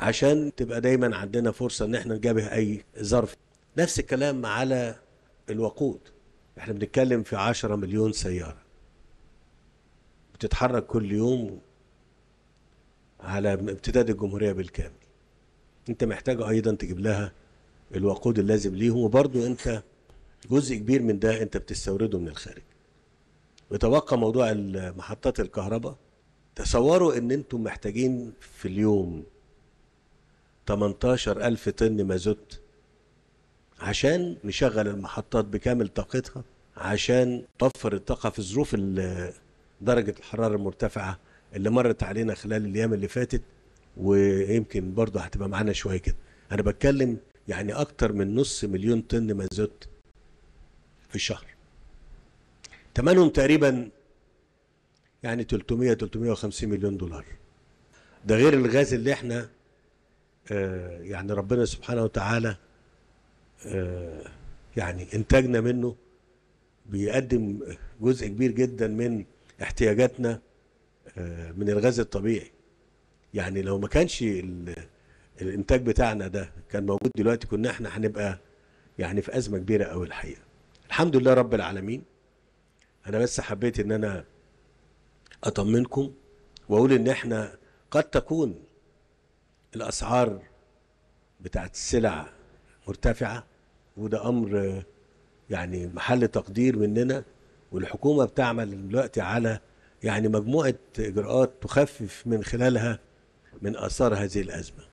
عشان تبقى دايما عندنا فرصة ان احنا نجابه اي ظرف نفس الكلام على الوقود احنا بنتكلم في عشرة مليون سيارة بتتحرك كل يوم على امتداد الجمهورية بالكامل انت محتاج ايضا تجيب لها الوقود اللازم ليهم وبرضو انت جزء كبير من ده انت بتستورده من الخارج وتبقى موضوع محطات الكهرباء تصوروا ان انتم محتاجين في اليوم 18 ألف طن مازوت عشان نشغل المحطات بكامل طاقتها عشان توفر الطاقة في ظروف درجة الحرارة المرتفعة اللي مرت علينا خلال الأيام اللي فاتت ويمكن برضه هتبقى معانا شوية كده أنا بتكلم يعني أكتر من نص مليون طن مازوت في الشهر تمنهم تقريبا يعني 300 350 مليون دولار ده غير الغاز اللي احنا آه يعني ربنا سبحانه وتعالى آه يعني انتاجنا منه بيقدم جزء كبير جدا من احتياجاتنا آه من الغاز الطبيعي يعني لو ما كانش الانتاج بتاعنا ده كان موجود دلوقتي كنا احنا هنبقى يعني في ازمه كبيره قوي الحقيقه الحمد لله رب العالمين انا بس حبيت ان انا اطمنكم واقول ان احنا قد تكون الاسعار بتاعت السلع مرتفعه وده امر يعني محل تقدير مننا والحكومه بتعمل دلوقتي على يعني مجموعه اجراءات تخفف من خلالها من اثار هذه الازمه